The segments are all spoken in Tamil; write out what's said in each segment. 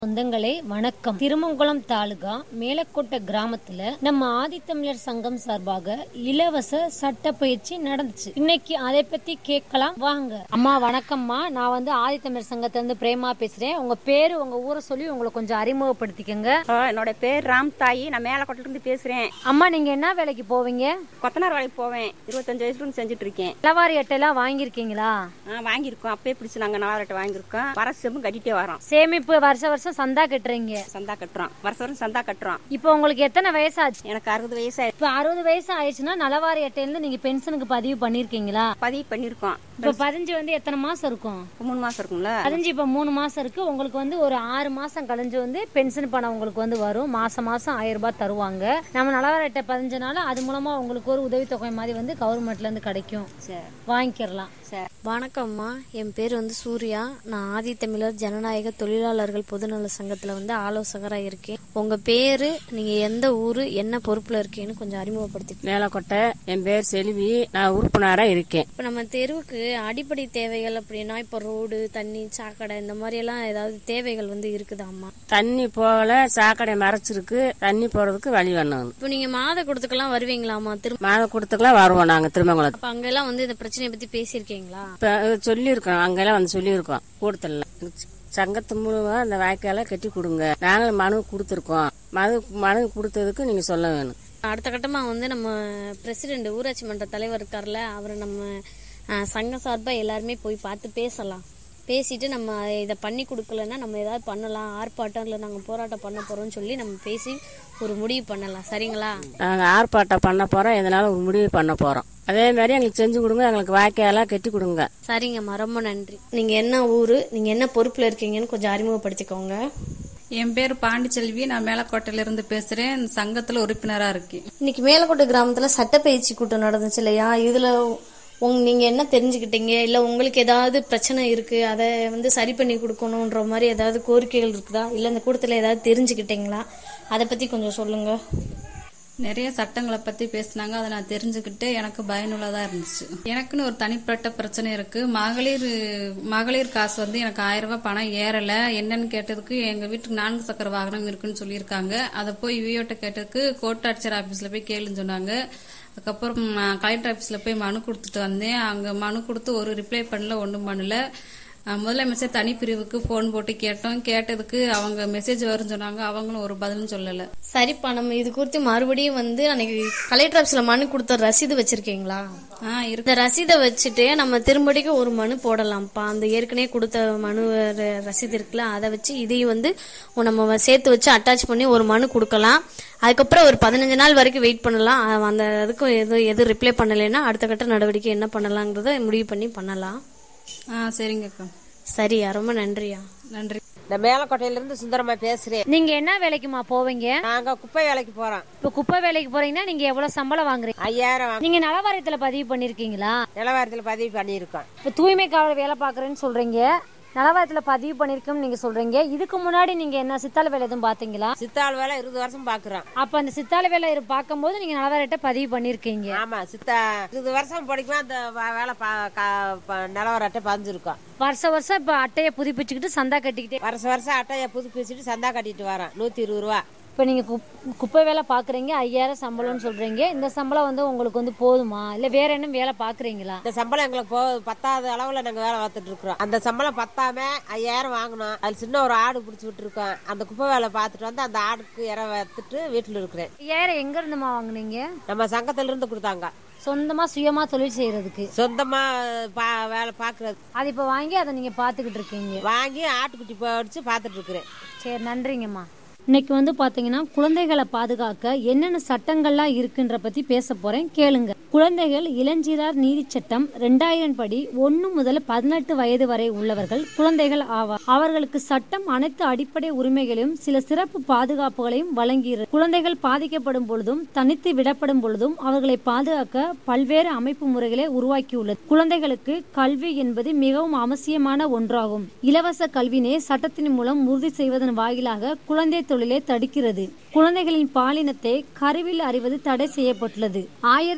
சொந்தங்களே வணக்கம் திருமங்கலம் தாலுகா மேலக்கோட்டை கிராமத்துல நம்ம ஆதித்தமிழர் சங்கம் சார்பாக இலவச சட்ட பயிற்சி நடந்துச்சு இன்னைக்கு அதை பத்தி கேட்கலாம் வாங்க அம்மா வணக்கம்மா நான் வந்து ஆதித்தமிழர் சங்கத்துல இருந்து பிரேமா பேசுறேன் உங்க பேரு உங்க ஊரை சொல்லி உங்களை கொஞ்சம் அறிமுகப்படுத்திக்கங்க ஆ, என்னோட பேர் ராம் தாயி நான் மேலக்கோட்டில இருந்து பேசுறேன் அம்மா நீங்க என்ன வேலைக்கு போவீங்க கொத்தனார் வேலைக்கு போவேன் இருபத்தஞ்சு வயசுல இருந்து செஞ்சுட்டு இருக்கேன் இளவாரி அட்டையெல்லாம் வாங்கியிருக்கீங்களா ஆ, வாங்கியிருக்கோம் அப்பயே பிடிச்சு நாங்க நாலாயிரட்டு வாங்கியிருக்கோம் வர செம்பும் கட்டிட்டே வரோம் சேமிப்பு வருஷ வருஷம் சந்தா கட்டுறீங்க சந்தா கட்டுறோம் வருஷம் வருஷம் சந்தா கட்டுறோம் இப்போ உங்களுக்கு எத்தனை வயசாச்சு எனக்கு அறுபது வயசாயிடுச்சு இப்போ அறுபது வயசு ஆயிடுச்சுன்னா நலவாரி அட்டையிலிருந்து நீங்க பென்ஷனுக்கு பதிவு பண்ணிருக்கீங்களா பதிவு பண்ணியிருக்கோம் இப்ப பதிஞ்சு வந்து எத்தனை மாசம் இருக்கும் இப்ப மூணு மாசம் இருக்கும்ல பதிஞ்சு இப்ப மூணு மாசம் இருக்கு உங்களுக்கு வந்து ஒரு ஆறு மாசம் கழிஞ்சு வந்து பென்ஷன் பணம் உங்களுக்கு வந்து வரும் மாசம் மாசம் ஆயிரம் ரூபாய் தருவாங்க நம்ம நலவாரி அட்டை பதிஞ்சனால அது மூலமா உங்களுக்கு ஒரு உதவித்தொகை மாதிரி வந்து கவர்மெண்ட்ல இருந்து கிடைக்கும் சரி வாங்கிக்கிறலாம் சரி வணக்கம்மா என் பேர் வந்து சூர்யா நான் ஆதித்தமிழர் ஜனநாயக தொழிலாளர்கள் பொதுநல சங்கத்தில் வந்து ஆலோசகராக இருக்கேன் உங்கள் பேர் நீங்கள் எந்த ஊர் என்ன பொறுப்பில் இருக்கீங்கன்னு கொஞ்சம் அறிமுகப்படுத்தி மேலக்கோட்டை என் பேர் செல்வி நான் உறுப்பினரா இருக்கேன் இப்போ நம்ம தெருவுக்கு அடிப்படை தேவைகள் அப்படின்னா இப்போ ரோடு தண்ணி சாக்கடை இந்த மாதிரியெல்லாம் ஏதாவது தேவைகள் வந்து இருக்குதாம்மா தண்ணி போகல சாக்கடை மறைச்சிருக்கு தண்ணி போறதுக்கு வழி வேணும் இப்போ நீங்கள் மாத கொடுத்துக்கெல்லாம் வருவீங்களாம்மா திரும்ப மாத கூட்டத்துக்குலாம் வருவோம் நாங்க திருமங்கலத்துக்கு அப்போ அங்கெல்லாம் வந்து இந்த பிரச்சனையை பற்றி பேசியிருக்கீங்களா இப்ப சொல்லியிருக்கோம் அங்கெல்லாம் வந்து சொல்லியிருக்கோம் கூட்டத்துல சங்கத்து மூலமா அந்த வாய்க்கால கட்டி கொடுங்க நாங்களும் மனு கொடுத்துருக்கோம் மனு மனு கொடுத்ததுக்கு நீங்க சொல்ல வேணும் அடுத்த கட்டமாக வந்து நம்ம பிரசிடெண்ட் ஊராட்சி மன்ற தலைவர் இருக்கார்ல அவரை நம்ம அஹ், சங்க சார்பாக எல்லாருமே போய் பார்த்து பேசலாம் பேசிட்டு நம்ம இதை பண்ணி கொடுக்கலன்னா நம்ம ஏதாவது பண்ணலாம் ஆர்ப்பாட்டம் இல்லை நாங்கள் போராட்டம் பண்ண போகிறோம்னு சொல்லி நம்ம பேசி ஒரு முடிவு பண்ணலாம் சரிங்களா நாங்க ஆர்ப்பாட்டம் பண்ண போறோம் இதனால ஒரு முடிவு பண்ண போறோம் அதே மாதிரி எங்களுக்கு செஞ்சு கொடுங்க எங்களுக்கு வாய்க்கால கட்டி கொடுங்க சரிங்கம்மா ரொம்ப நன்றி நீங்கள் என்ன ஊர் நீங்கள் என்ன பொறுப்பில் இருக்கீங்கன்னு கொஞ்சம் அறிமுகப்படுத்திக்கோங்க என் பேர் பாண்டிச்செல்வி நான் மேலக்கோட்டையில இருந்து பேசுறேன் இந்த சங்கத்துல உறுப்பினரா இருக்கேன் இன்னைக்கு மேலக்கோட்டை கிராமத்தில் சட்டப்பயிற்சி கூட்டம் நடந்துச்சு இல்லையா இதில் உங் நீங்கள் என்ன தெரிஞ்சுக்கிட்டீங்க இல்லை உங்களுக்கு ஏதாவது பிரச்சனை இருக்குது அதை வந்து சரி பண்ணி கொடுக்கணுன்ற மாதிரி ஏதாவது கோரிக்கைகள் இருக்குதா இல்லை இந்த கூட்டத்தில் ஏதாவது தெரிஞ்சுக்கிட்டீங்களா அதை பற்றி கொஞ்சம் சொல்லுங்கள் நிறைய சட்டங்களை பத்தி பேசினாங்க அதை நான் தெரிஞ்சுக்கிட்டு எனக்கு பயனுள்ளதா இருந்துச்சு எனக்குன்னு ஒரு தனிப்பட்ட பிரச்சனை இருக்கு மகளிர் மகளிர் காசு வந்து எனக்கு ஆயிரம் ரூபாய் பணம் ஏறல என்னன்னு கேட்டதுக்கு எங்க வீட்டுக்கு நான்கு சக்கர வாகனம் இருக்குன்னு சொல்லியிருக்காங்க அதை போய் வியோட்ட கேட்டதுக்கு கோட்டாட்சியர் ஆபீஸ்ல போய் கேளுன்னு சொன்னாங்க அதுக்கப்புறம் நான் கலெக்டர் ஆபீஸ்ல போய் மனு கொடுத்துட்டு வந்தேன் அங்க மனு கொடுத்து ஒரு ரிப்ளை பண்ணல ஒன்றும் பண்ணல அஹ் முதலமைச்சர் தனிப்பிரிவுக்கு ஃபோன் போட்டு கேட்டோம் கேட்டதுக்கு அவங்க மெசேஜ் வரும்னு சொன்னாங்க அவங்களும் ஒரு பதிலும் சொல்லல சரிப்பா நம்ம இது குறித்து மறுபடியும் வந்து அன்னைக்கு கலெக்டர் ஆஃபீஸில் மனு கொடுத்த ரசீது வச்சிருக்கீங்களா ஆ இருக்கு இந்த ரசீதை வச்சுட்டு நம்ம திரும்படிக்கு ஒரு மனு போடலாம்ப்பா அந்த ஏற்கனவே கொடுத்த மனு ர- ரசீது இருக்குல்ல அதை வச்சு இதையும் வந்து நம்ம சேர்த்து வச்சு அட்டாச் பண்ணி ஒரு மனு கொடுக்கலாம் அதுக்கப்புறம் ஒரு பதினஞ்சு நாள் வரைக்கும் வெயிட் பண்ணலாம் அஹ் அந்த அதுக்கும் எதுவும் எதுவும் ரிப்ளை பண்ணலைன்னா அடுத்த கட்ட நடவடிக்கை என்ன பண்ணலாங்கிறத முடிவு பண்ணி பண்ணலாம் ஆ சரிங்கக்கா சரியா ரொம்ப நன்றியா நன்றி இந்த மேலக்கோட்டையில இருந்து சுந்தரமா பேசுறேன் நீங்க என்ன வேலைக்குமா போவீங்க நாங்க குப்பை வேலைக்கு போறோம் இப்ப குப்பை வேலைக்கு போறீங்கன்னா நீங்க எவ்வளவு சம்பளம் வாங்குறீங்க ஐயாயிரம் வாங்க- நீங்க நலவாரியத்துல பதிவு பண்ணிருக்கீங்களா நிலவரத்துல பதிவு பண்ணியிருக்கோம் இப்ப தூய்மை காவலர் வேலை பாக்குறேன்னு சொல்றீங்க நலவாரியத்துல பதிவு பண்ணிருக்கோம்னு நீங்க சொல்றீங்க இதுக்கு முன்னாடி நீங்க என்ன சித்தால வேலை எதுவும் பாத்தீங்களா சித்தாள் வேலை இருபது வருஷம் பாக்குறோம் அப்ப அந்த சித்தால வேலை இரு- பார்க்கும்போது நீங்க நலவாரியத்தை பதிவு பண்ணிருக்கீங்க ஆமா சித்தா இருபது வருஷம் படிக்குமா அந்த வ- வேலை பா- கா- ப- நிலவர அட்டை பதிஞ்சிருக்கோம் வருஷ வருஷம் இப்ப அட்டையை புதுப்பிச்சுக்கிட்டு சந்தா கட்டிக்கிட்டே வருஷம் வருஷம் அட்டையை புதுப்பிச்சுட்டு சந்தா கட்டிட்டு வரோம் நூத்தி இருபது ரூபா இப்ப நீங்க குப்- குப்பை வேலை பாக்குறீங்க ஐயாயிரம் சம்பளம்னு சொல்றீங்க இந்த சம்பளம் வந்து உங்களுக்கு வந்து போதுமா இல்ல வேற என்ன வேலை பாக்குறீங்களா இந்த சம்பளம் எங்களுக்கு போ பத்தாவது அளவுல நாங்க வேலை பார்த்துட்டு இருக்கிறோம் அந்த சம்பளம் பத்தாம ஐயாயிரம் வாங்கணும் அது சின்ன ஒரு ஆடு பிடிச்சி விட்டுருக்கோம் அந்த குப்பை வேலை பார்த்துட்டு வந்து அந்த ஆடுக்கு இற வத்துட்டு வீட்டுல இருக்கிறேன் ஐயாயிரம் எங்க இருந்துமா வாங்குனீங்க நம்ம சங்கத்துல இருந்து கொடுத்தாங்க சொந்தமா சுயமா தொழில் செய்யறதுக்கு சொந்தமா பா வேலை பாக்குறது அது இப்ப வாங்கி அதை நீங்க பாத்துக்கிட்டு இருக்கீங்க வாங்கி ஆட்டுக்குட்டி படிச்சு பார்த்துட்டு இருக்கிறேன் சரி நன்றிங்கம்மா இன்னைக்கு வந்து பாத்தீங்கன்னா குழந்தைகளை பாதுகாக்க என்னென்ன சட்டங்கள்லாம் இருக்குன்ற பத்தி பேச போறேன் கேளுங்க குழந்தைகள் இளஞ்சிறார் நீதி சட்டம் ரெண்டாயிரம் படி ஒன்னு முதல் பதினெட்டு வயது வரை உள்ளவர்கள் குழந்தைகள் ஆவார் அவர்களுக்கு சட்டம் அனைத்து அடிப்படை உரிமைகளையும் சில சிறப்பு பாதுகாப்புகளையும் வழங்குகிறது குழந்தைகள் பாதிக்கப்படும் பொழுதும் தனித்து விடப்படும் பொழுதும் அவர்களை பாதுகாக்க பல்வேறு அமைப்பு முறைகளை உருவாக்கியுள்ளது குழந்தைகளுக்கு கல்வி என்பது மிகவும் அவசியமான ஒன்றாகும் இலவச கல்வினை சட்டத்தின் மூலம் உறுதி செய்வதன் வாயிலாக குழந்தை தொழிலை தடுக்கிறது குழந்தைகளின் பாலினத்தை கருவில் அறிவது தடை செய்யப்பட்டுள்ளது ஆயிரத்தி தொள்ளாயிரத்தி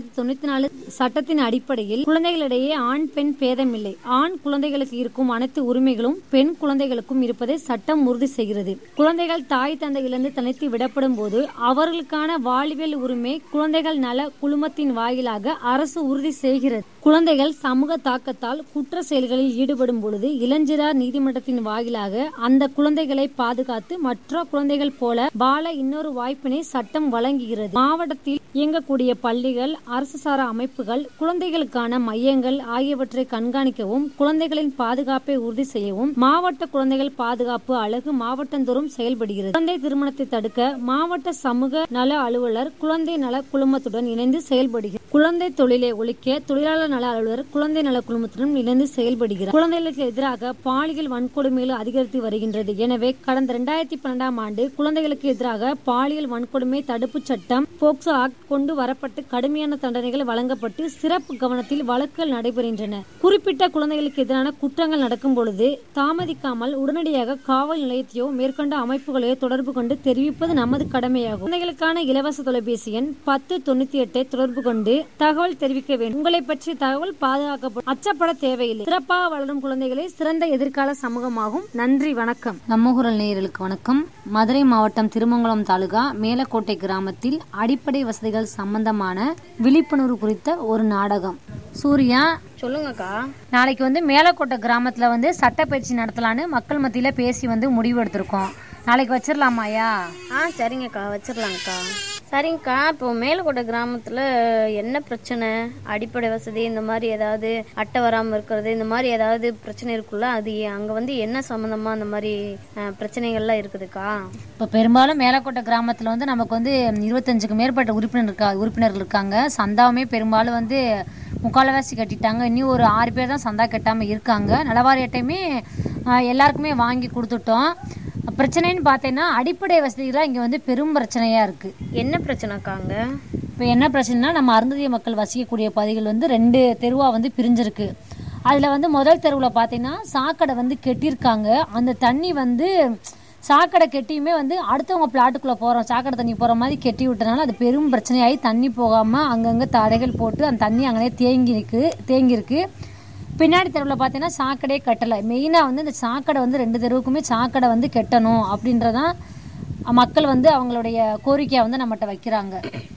தொள்ளாயிரத்தி தொண்ணூத்தி நாலு சட்டத்தின் அடிப்படையில் குழந்தைகளிடையே ஆண் பெண் பேதமில்லை ஆண் குழந்தைகளுக்கு இருக்கும் அனைத்து உரிமைகளும் பெண் குழந்தைகளுக்கும் இருப்பதை சட்டம் உறுதி செய்கிறது குழந்தைகள் தாய் தந்தையிலிருந்து தனித்து விடப்படும் போது அவர்களுக்கான வாழ்வியல் உரிமை குழந்தைகள் நல குழுமத்தின் வாயிலாக அரசு உறுதி செய்கிறது குழந்தைகள் சமூக தாக்கத்தால் குற்ற செயல்களில் ஈடுபடும் பொழுது இளஞ்சிறார் நீதிமன்றத்தின் வாயிலாக அந்த குழந்தைகளை பாதுகாத்து மற்ற குழந்தைகள் போல வாழ இன்னொரு வாய்ப்பினை சட்டம் வழங்குகிறது மாவட்டத்தில் இயங்கக்கூடிய பள்ளிகள் அரசு சாரா அமைப்புகள் குழந்தைகளுக்கான மையங்கள் ஆகியவற்றை கண்காணிக்கவும் குழந்தைகளின் பாதுகாப்பை உறுதி செய்யவும் மாவட்ட குழந்தைகள் பாதுகாப்பு அழகு மாவட்டந்தோறும் செயல்படுகிறது குழந்தை திருமணத்தை தடுக்க மாவட்ட சமூக நல அலுவலர் குழந்தை நல குழுமத்துடன் இணைந்து செயல்படுகிறது குழந்தை தொழிலை ஒழிக்க தொழிலாளர் நல அலுவலர் குழந்தை நல குழுமத்துடன் இணைந்து செயல்படுகிறார் குழந்தைகளுக்கு எதிராக பாலியல் வன்கொடுமைகள் அதிகரித்து வருகின்றது எனவே கடந்த இரண்டாயிரத்தி பன்னெண்டாம் ஆண்டு குழந்தைகளுக்கு எதிராக பாலியல் வன்கொடுமை தடுப்பு சட்டம் போக்சோ ஆக்ட் கொண்டு வரப்பட்டு கடுமையான தண்டனைகள் வழங்கப்பட்டு சிறப்பு கவனத்தில் வழக்குகள் நடைபெறுகின்றன குறிப்பிட்ட குழந்தைகளுக்கு எதிரான குற்றங்கள் நடக்கும் பொழுது தாமதிக்காமல் உடனடியாக காவல் நிலையத்தையோ மேற்கொண்ட அமைப்புகளையோ தொடர்பு கொண்டு தெரிவிப்பது நமது கடமையாகும் குழந்தைகளுக்கான இலவச தொலைபேசி எண் பத்து தொண்ணூத்தி எட்டை தொடர்பு கொண்டு தகவல் தெரிவிக்க வேண்டும் உங்களை பற்றிய தகவல் பாதுகாக்கப்படும் அச்சப்பட தேவையில்லை சிறப்பாக வளரும் குழந்தைகளை சிறந்த எதிர்கால சமூகமாகும் நன்றி வணக்கம் நம்மகுரல் நேயர்களுக்கு வணக்கம் மதுரை மாவட்டம் திருமங்கலம் தாலுகா மேலக்கோட்டை கிராமத்தில் அடிப்படை வசதிகள் சம்பந்தமான விழிப்புணர்வு குறித்த ஒரு நாடகம் சூர்யா சொல்லுங்கக்கா நாளைக்கு வந்து மேலக்கோட்டை கிராமத்துல வந்து சட்டப்பயிற்சி நடத்தலான்னு மக்கள் மத்தியில பேசி வந்து முடிவு எடுத்திருக்கோம் நாளைக்கு வச்சிடலாமாயா ஆ சரிங்கக்கா வச்சிடலாங்கக்கா சரிங்கக்கா இப்போ மேலக்கோட்டை கிராமத்தில் என்ன பிரச்சனை அடிப்படை வசதி இந்த மாதிரி ஏதாவது அட்டை வராமல் இருக்கிறது இந்த மாதிரி ஏதாவது பிரச்சனை இருக்குல்ல அது அங்கே வந்து என்ன சம்மந்தமாக அந்த மாதிரி அஹ், பிரச்சனைகள்லாம் இருக்குதுக்கா இப்போ பெரும்பாலும் மேலக்கோட்டை கிராமத்தில் வந்து நமக்கு வந்து இருபத்தஞ்சுக்கு மேற்பட்ட உறுப்பினர் இருக்கா உறுப்பினர்கள் இருக்காங்க சந்தாவுமே பெரும்பாலும் வந்து முக்கால்வாசி கட்டிட்டாங்க இன்னும் ஒரு ஆறு பேர் தான் சந்தா கட்டாமல் இருக்காங்க நலவாரி அட்டையுமே ஆஹ், எல்லாருக்குமே வாங்கி கொடுத்துட்டோம் பிரச்சனைன்னு பார்த்தீங்கன்னா அடிப்படை வசதிகள்லாம் இங்கே வந்து பெரும் பிரச்சனையாக இருக்குது என்ன பிரச்சனைக்கா அங்கே இப்போ என்ன பிரச்சனைனா நம்ம அருந்ததிய மக்கள் வசிக்கக்கூடிய பகுதிகள் வந்து ரெண்டு தெருவாக வந்து பிரிஞ்சிருக்கு அதில் வந்து முதல் தெருவில் பார்த்தீங்கன்னா சாக்கடை வந்து கெட்டியிருக்காங்க அந்த தண்ணி வந்து சாக்கடை கெட்டியுமே வந்து அடுத்தவங்க பிளாட்டுக்குள்ளே போகிறோம் சாக்கடை தண்ணி போகிற மாதிரி கெட்டி விட்டனால அது பெரும் பிரச்சனையாகி தண்ணி போகாமல் அங்கங்கே தடைகள் போட்டு அந்த தண்ணி அங்கனே தேங்கி இருக்கு தேங்கியிருக்கு பின்னாடி தெருவில் பார்த்தீங்கன்னா சாக்கடையே கட்டலை மெயினாக வந்து இந்த சாக்கடை வந்து ரெண்டு தெருவுக்குமே சாக்கடை வந்து கெட்டணும் அப்படின்றதான் மக்கள் வந்து அவங்களுடைய கோரிக்கையை வந்து நம்மகிட்ட வைக்கிறாங்க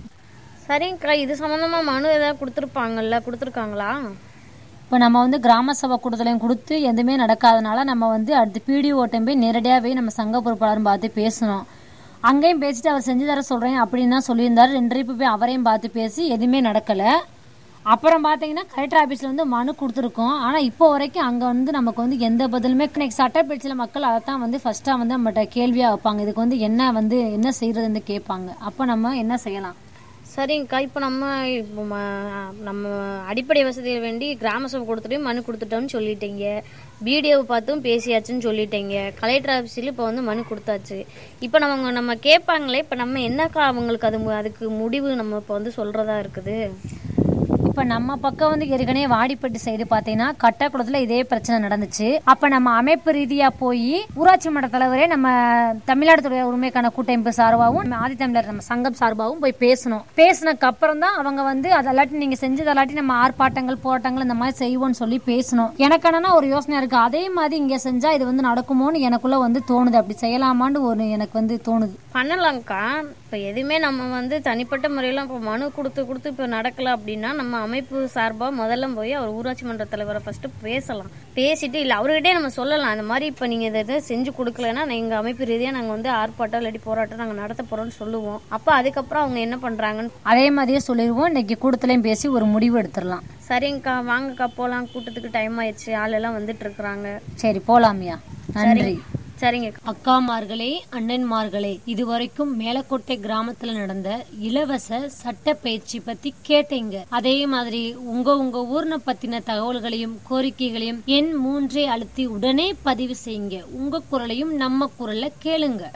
சரிங்கக்கா இது சம்மந்தமாக மனு ஏதாவது கொடுத்துருப்பாங்கல்ல கொடுத்துருக்காங்களா இப்போ நம்ம வந்து கிராம சபை கூட்டத்திலையும் கொடுத்து எதுவுமே நடக்காதனால நம்ம வந்து அடுத்து பிடிஓட்டம் போய் நேரடியாக போய் நம்ம சங்க பொறுப்பாளரும் பார்த்து பேசணும் அங்கேயும் பேசிட்டு அவர் செஞ்சு தர சொல்கிறேன் அப்படின்னு தான் சொல்லியிருந்தாரு ரெண்டு ட்ரிப்பு போய் அவரையும் பார்த்து பேசி எதுவுமே நடக்கலை அப்புறம் பார்த்தீங்கன்னா கலெக்டர் ஆஃபீஸில் வந்து மனு கொடுத்துருக்கோம் ஆனால் இப்போ வரைக்கும் அங்கே வந்து நமக்கு வந்து எந்த பதிலுமே இன்னைக்கு சட்டப்பயிற்சியில் மக்கள் அதை தான் வந்து ஃபஸ்ட்டாக வந்து நம்மகிட்ட கேள்வியாக வைப்பாங்க இதுக்கு வந்து என்ன வந்து என்ன செய்யறதுன்னு கேட்பாங்க அப்போ நம்ம என்ன செய்யலாம் சரிங்கக்கா இப்போ நம்ம இப்போ ம- நம்ம அடிப்படை வசதியை வேண்டி கிராம சபை கொடுத்துட்டு மனு கொடுத்துட்டோம்னு சொல்லிட்டீங்க பிடிஓ பார்த்தும் பேசியாச்சுன்னு சொல்லிட்டீங்க கலெக்டர் ஆஃபீஸில் இப்போ வந்து மனு கொடுத்தாச்சு இப்போ நம்ம நம்ம கேட்பாங்களே இப்போ நம்ம என்னக்கா அவங்களுக்கு அது மு- அதுக்கு முடிவு நம்ம இப்போ வந்து சொல்கிறதா இருக்குது இப்போ நம்ம பக்கம் வந்து ஏற்கனவே வாடிப்பட்டி சைடு பார்த்தீங்கன்னா கட்டக்குளத்தில் இதே பிரச்சனை நடந்துச்சு அப்போ நம்ம அமைப்பு ரீதியாக போய் ஊராட்சி மன்ற தலைவரே நம்ம தமிழ்நாடு துறை உரிமைக்கான கூட்டமைப்பு சார்பாகவும் நம்ம ஆதி தமிழர் நம்ம சங்கம் சார்பாகவும் போய் பேசணும் பேசினக்கு அப்புறம் தான் அவங்க வந்து அதெல்லாட்டி நீங்கள் செஞ்சதெல்லாட்டி நம்ம ஆர்ப்பாட்டங்கள் போராட்டங்கள் இந்த மாதிரி செய்வோம்னு சொல்லி பேசணும் எனக்கு என்னன்னா ஒரு யோசனை இருக்கு அதே மாதிரி இங்கே செஞ்சா இது வந்து நடக்குமோன்னு எனக்குள்ள வந்து தோணுது அப்படி செய்யலாமான்னு ஒரு எனக்கு வந்து தோணுது பண்ணலாம்க்கா இப்போ எதுவுமே நம்ம வந்து தனிப்பட்ட முறையில் இப்போ மனு கொடுத்து கொடுத்து இப்போ நடக்கல அப்படின்னா நம்ம அமைப்பு சார்பாக முதல்ல போய் அவர் ஊராட்சி மன்ற தலைவரை ஃபர்ஸ்ட் பேசலாம் பேசிட்டு இல்லை அவர்கிட்டே நம்ம சொல்லலாம் அந்த மாதிரி இப்போ நீங்கள் இதை இதை செஞ்சு கொடுக்கலன்னா எங்கள் அமைப்பு ரீதியாக நாங்கள் வந்து ஆர்ப்பாட்டம் இல்லாட்டி போராட்டம் நாங்கள் நடத்த போகிறோம்னு சொல்லுவோம் அப்போ அதுக்கப்புறம் அவங்க என்ன பண்ணுறாங்கன்னு அதே மாதிரியே சொல்லிடுவோம் இன்னைக்கு கூட்டத்திலையும் பேசி ஒரு முடிவு எடுத்துடலாம் சரிங்கக்கா வாங்கக்கா போகலாம் கூட்டத்துக்கு டைம் ஆயிடுச்சு ஆளெல்லாம் வந்துட்டு இருக்கிறாங்க சரி போலாமியா நன்றி சரிங்க அக்காமார்களே அண்ணன்மார்களே இதுவரைக்கும் மேலக்கோட்டை கிராமத்துல நடந்த இலவச சட்ட பயிற்சி பத்தி கேட்டீங்க அதே மாதிரி உங்க உங்க ஊர்ன பத்தின தகவல்களையும் கோரிக்கைகளையும் எண் மூன்றை அழுத்தி உடனே பதிவு செய்யுங்க உங்க குரலையும் நம்ம குரல்ல கேளுங்க